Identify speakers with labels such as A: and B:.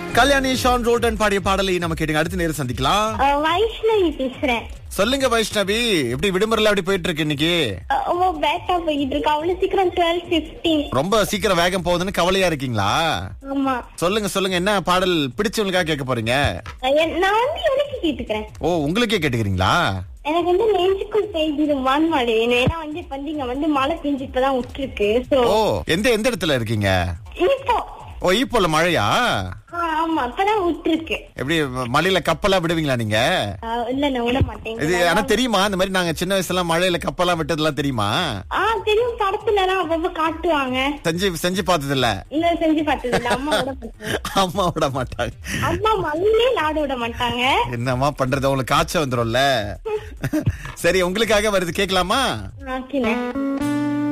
A: Kalyani Shawn Roldan பாடிய பாடலை நம்ம கேட்டுங்க அடுத்த நேரம் சந்திக்கலாம்
B: அஹ் வைஷ்ணவி பேசுறேன்
A: சொல்லுங்க வைஷ்ணவி எப்படி விடுமுறையில எப்படி போயிட்டு இருக்கு இன்னைக்கு
B: அஹ் ரொம்ப பேட்டா போயிட்டு இருக்கு அவ்வளவு சீக்கிரம் டுவெல் பிப்டீன்
A: ரொம்ப சீக்கிரம் வேகம் போகுதுன்னு கவலையா இருக்கீங்களா
B: ஆமா
A: சொல்லுங்க சொல்லுங்க என்ன பாடல் பிடிச்சவங்களுக்காக கேட்க போறீங்க
B: அஹ் என்- நான் வந்து எனக்கு கேட்டுக்கிறேன்
A: ஓ உங்களுக்கே கேட்டுக்கிறீங்களா
B: எனக்கு வந்து நெஞ்சுக்குள் பெய்திரு வான்மழை வேணும் ஏன்னா வந்து இப்ப வந்து இங்க வந்து மழை பெஞ்சு இப்பதான் விட்டுருக்கு சோ
A: ஓ எந்த எந்த இடத்துல இருக்கீங்க
B: இப்போ
A: ஓ இப்போல மழையா
B: ஆ, ஆமா இப்பதான் விட்டுருக்கு
A: எப்படி மழையில கப்பலா விடுவீங்களா நீங்க
B: அஹ் இல்ல நான் விட மாட்டேன்
A: இது ஆனா தெரியுமா இந்த மாதிரி நாங்க சின்ன வயசுல மழையில கப்பலாம் விட்டதெல்லாம் தெரியுமா
B: ஆ தெரியும் படத்துல எல்லாம் அப்பப்ப காட்டுவாங்க
A: செஞ்சு செஞ்சு பார்த்தது இல்ல
B: இன்னும் செஞ்சு பார்த்தது இல்ல அம்மா விட மாட்டாங்க
A: அம்மா விட மாட்டாங்க
B: அம்மா மழையிலே லாட விட மாட்டாங்க
A: என்னம்மா பண்றது உங்களுக்கு காய்ச்சல் வந்துரும்ல சரி உங்களுக்காக வருது கேட்கலாமா
B: ஓகேண்ணே